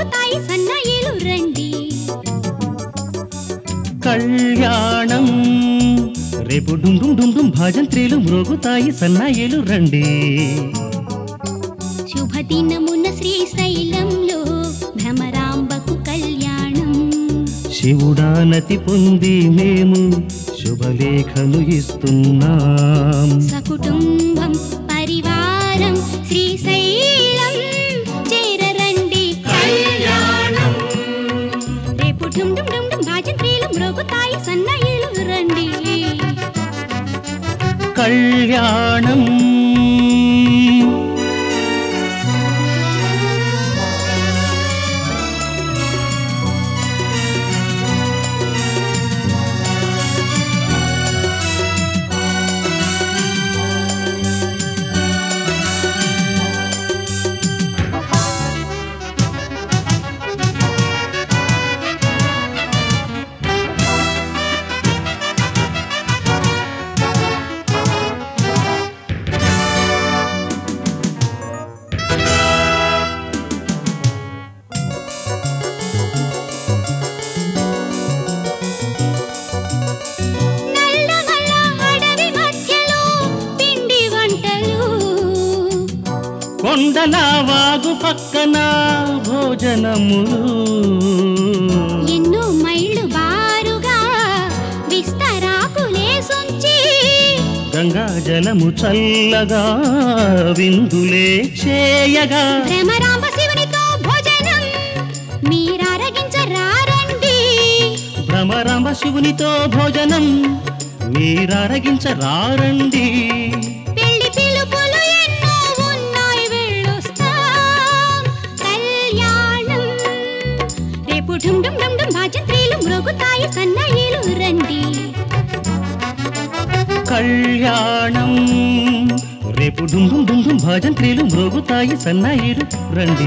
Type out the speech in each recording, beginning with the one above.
మ్రోగుతాయి సన్నాయిలు రండి కళ్యాణం రేపు డుమ్ డుమ్ డుమ్ డుమ్ భజంత్రీలు మ్రోగుతాయి సన్నాయిలు రండి శుభదినమున శ్రీశైలంలో భ్రమరాంబకు కళ్యాణం శివుడానతి పొంది మేము శుభలేఖలు ఇస్తున్నాం సకుటుంబం పరివారం శ్రీశైలం చేరరండి కళ్యాణం రేపు డుమ్ డుమ్ డుమ్ డుమ్ భాజంత్రీలు మ్రోగుతాయి సన్నాయిలు రండి కళ్యాణం నల్లమల్ల అడవి మధ్యలో పిండి వంటలు కొండల వాగు పక్కన భోజనములు ఎన్నో మైళ్ళు బారుగా విస్తరాకులేసొంచి గంగా జలము చల్లగా విందులే చేయగా భ్రమరాంబ శివునితో భోజనం మీరరగించరారండి భ్రమరాంబ శివునితో భోజనం మీరరగించరారండి పెళ్లి పిలుపులు ఎన్నో ఉన్నాయి వెళ్ళొస్తాం కళ్యాణం రేపు ఢుమ్ ఢుమ్ ఢుమ్ ఢుమ్ భాజంత్రీలు మ్రోగుతాయి సన్నాయిలు రండి కళ్యాణం రేపు డుమ్ డుమ్ డుమ్ డుమ్ భజంత్రీలు మ్రోగుతాయి సన్నాయిలు రండి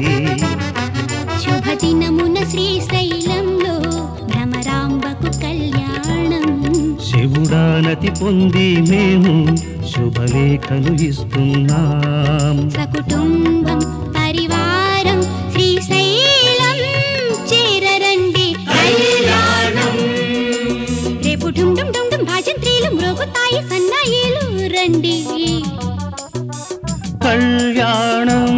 శుభదినమున శ్రీశైలంలో భ్రమరాంబకు కళ్యాణం శివుడానతి పొంది మేము శుభలేఖలు ఇస్తున్నాం సకుటుంబం పరివారం శ్రీశైలం చేరరండి కళ్యాణం రేపు ఢుమ్ ఢుమ్ ఢుమ్ ఢుమ్ భాజంత్రీలు మ్రోగుతాయి సన్నాయిలు రండి కళ్యాణం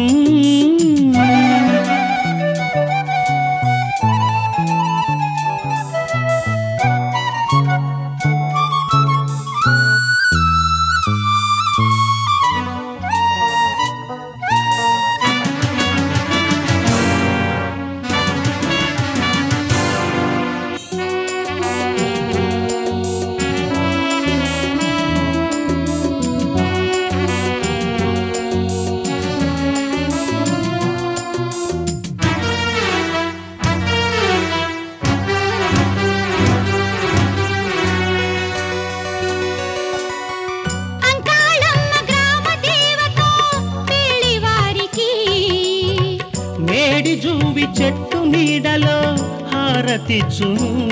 అంకాళమ్మ గ్రామ దేవతో పెళ్లి వారికి మేడి జూవి చెట్టు నీడలో హారతిచ్చు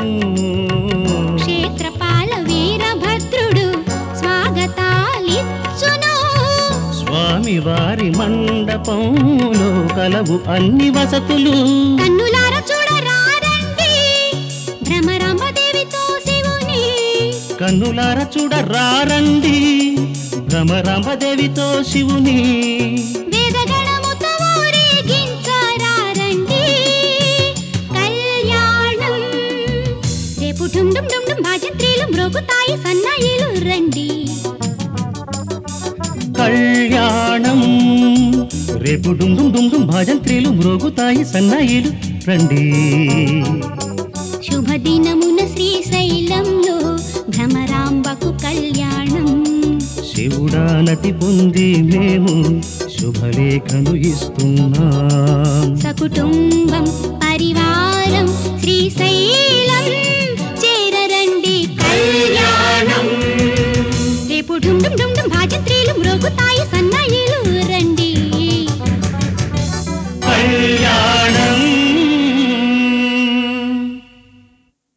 క్షేత్రపాల వీరభద్రుడు స్వాగతాలిచ్చును స్వామి వారి మండపంలో కలవు అన్ని వసతులు కన్నులార చూడరారండి భ్రమరాంబదేవితో శివుని కన్నులార చూడరారండి భ్రమరాంబదేవితో శివుని వేదగణముతో ఊరేగించరారండి కళ్యాణం రేపు ఢుమ్ ఢుమ్ ఢుమ్ ఢుమ్ భాజంత్రీలు మ్రోగుతాయి సన్నాయిలు రండి కళ్యాణం రేపు డుమ్ డుమ్ డుమ్ డుమ్ భజంత్రీలు మ్రోగుతాయి సన్నాయిలు రండి శుభదినమున శ్రీశైలంలో భ్రమరాంబకు కళ్యాణం శివుడానతి పొంది మేము శుభలేఖలు ఇస్తున్నాం సకుటుంబం పరివారం శ్రీశైలం చేరరండి కళ్యాణం రేపు ఢుమ్ ఢుమ్ ఢుమ్ ఢుమ్ భాజంత్రీలు మ్రోగుతాయి సన్నాయిలు రండి కళ్యాణం